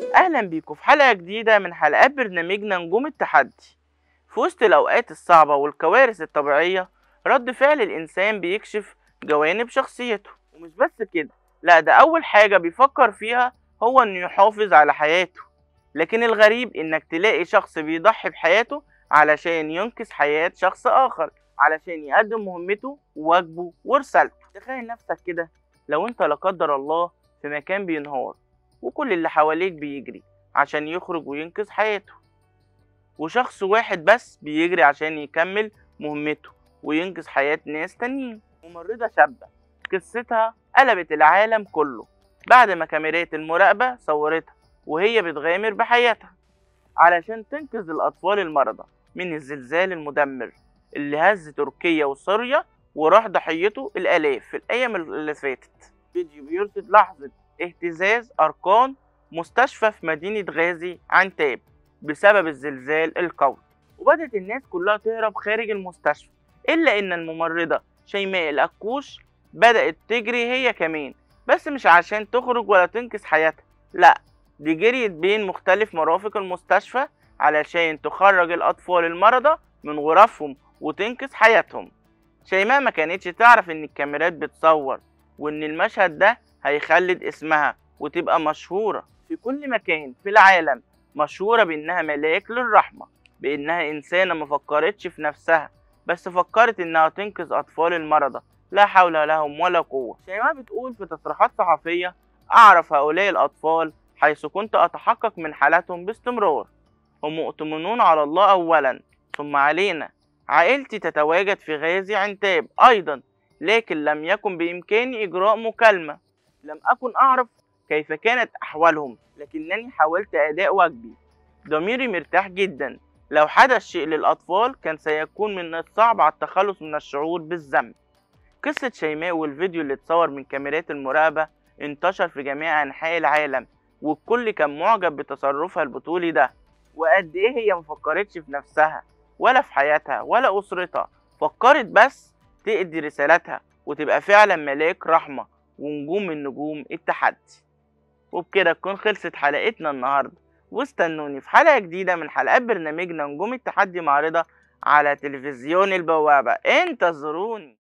أهلا بيكم في حلقة جديدة من حلقات برنامجنا نجوم التحدي في وسط الأوقات الصعبة والكوارث الطبيعية رد فعل الإنسان بيكشف جوانب شخصيته ومش بس كده لا ده أول حاجة بيفكر فيها هو إنه يحافظ على حياته لكن الغريب إنك تلاقي شخص بيضحي بحياته علشان ينقذ حياة شخص آخر علشان يقدم مهمته وواجبه ورسالته تخيل نفسك كده لو انت لا قدر الله في مكان بينهار وكل اللي حواليك بيجري عشان يخرج وينقذ حياته وشخص واحد بس بيجري عشان يكمل مهمته وينقذ حياة ناس تانيين ممرضة شابة قصتها قلبت العالم كله بعد ما كاميرات المراقبة صورتها وهي بتغامر بحياتها علشان تنقذ الأطفال المرضى من الزلزال المدمر اللي هز تركيا وسوريا وراح ضحيته الآلاف في الأيام اللي فاتت فيديو بيرصد لحظة اهتزاز أركان مستشفى في مدينة غازي عنتاب بسبب الزلزال القوي وبدأت الناس كلها تهرب خارج المستشفى إلا إن الممرضة شيماء الأكوش بدأت تجري هي كمان بس مش عشان تخرج ولا تنقذ حياتها لأ دي جريت بين مختلف مرافق المستشفى علشان تخرج الأطفال المرضى من غرفهم وتنقذ حياتهم شيماء ما كانتش تعرف إن الكاميرات بتصور وإن المشهد ده هيخلد اسمها وتبقى مشهورة في كل مكان في العالم مشهورة بإنها ملاك للرحمة بإنها إنسانة مفكرتش في نفسها بس فكرت إنها تنقذ أطفال المرضى لا حول لهم ولا قوة شيماء بتقول في تصريحات صحفية أعرف هؤلاء الأطفال حيث كنت أتحقق من حالتهم باستمرار هم مؤتمنون على الله أولا ثم علينا عائلتي تتواجد في غازي عنتاب أيضا لكن لم يكن بإمكاني إجراء مكالمة لم أكن أعرف كيف كانت أحوالهم لكنني حاولت أداء واجبي ضميري مرتاح جدا لو حدث شيء للأطفال كان سيكون من الصعب على التخلص من الشعور بالذنب قصة شيماء والفيديو اللي اتصور من كاميرات المراقبة انتشر في جميع أنحاء العالم والكل كان معجب بتصرفها البطولي ده وقد إيه هي مفكرتش في نفسها ولا في حياتها ولا أسرتها فكرت بس تأدي رسالتها وتبقى فعلا ملاك رحمة ونجوم من نجوم التحدي وبكده تكون خلصت حلقتنا النهاردة واستنوني في حلقة جديدة من حلقات برنامجنا نجوم التحدي مع رضا على تلفزيون البوابة انتظروني